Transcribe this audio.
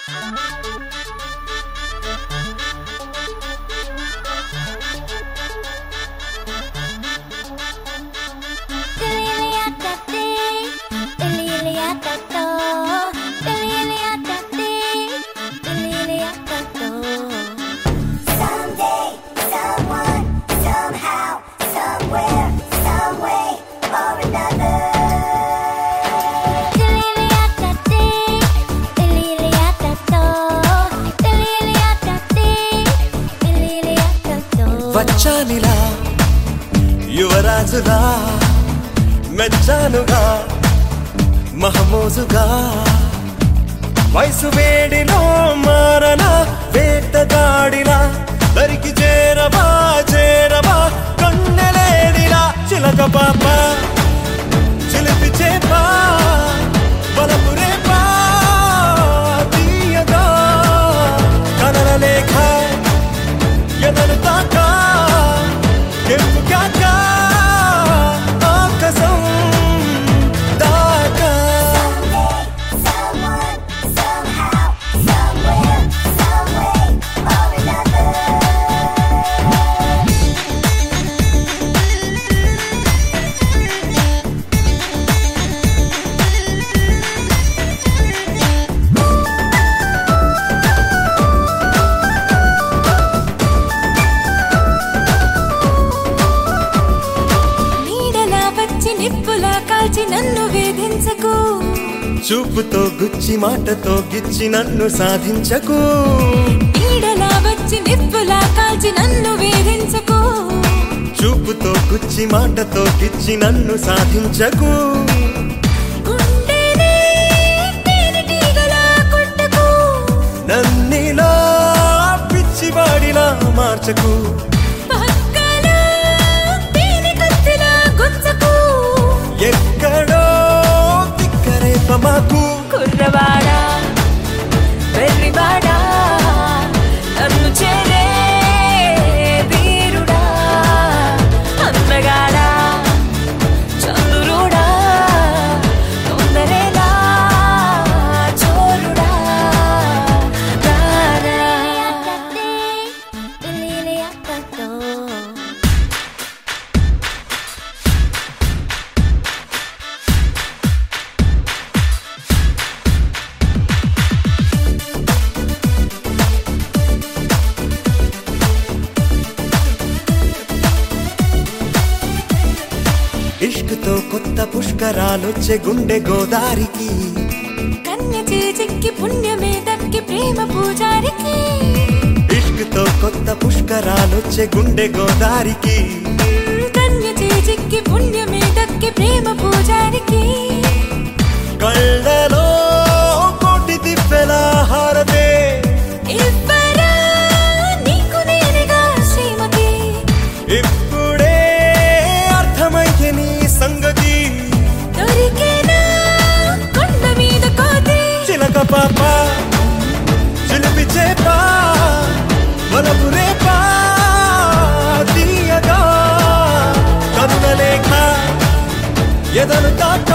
Someday, someone, somehow, somewhere, some way or another. వచ్చానిలా యువరాజులా మెచ్చానుగా మహమోజుగా వయసు వేడిలో మారన వేటగాడిలా దరికి చేరవా చేరవా కన్నెలేడిలా చిలక పాప చిలిపి చేపా బలపు రేపా తీయగా కనల లేఖ ఎదను తాకా కెంపు కాక ఆకాశం దాకా Someone, somehow, somewhere, some way or another. నీడలా వచ్చి నిప్పులా కాల్చి నన్ను వేధించకు చూపుతో గుచ్చి మాటతో గిచ్చి నన్ను సాధించకు నీడలా వచ్చి నిప్పులా కాల్చి నన్ను వేధించకు చూపుతో గుచ్చి మాటతో గిచ్చి నన్ను సాధించకు గుండెనే తేనెటీగలా కొట్టకు నన్నిలా పిచ్చివాడిలా మార్చకు పక్కలో తేనె కత్తిలా గుచ్చకు ఎక్కడో తిక్కరేప మాకు కుర్రవాడా వెర్రివాడా నన్ను చేరే వీరుడా అందగాడా చంద్రుడా తొందరేలా చోరుడా రారా ఇష్క్తో కొత్త పుష్కరాలొచ్చే గుండె గోదారికి కన్య చేజిక్కి పుణ్యమే దక్కి ప్రేమ పూజారికి ఇష్క్తో కొత్త పుష్కరాలొచ్చే గుండె గోదారికి కన్య చేజిక్కి పుణ్యమే దక్కి ప్రేమ పూజారికి కళ్ళలో కోటి దివ్వెల హారతే ఇవ్వరా నీకు నేనుగా శ్రీమతి ఇప్పుడే అర్థమైతే నీ సంగతి దొరికేనా కొండ మీద కోతి చిలక పాప చిలిపి చేప బలపు రేప తీయగా కరుణ లేఖ ఎదను తాక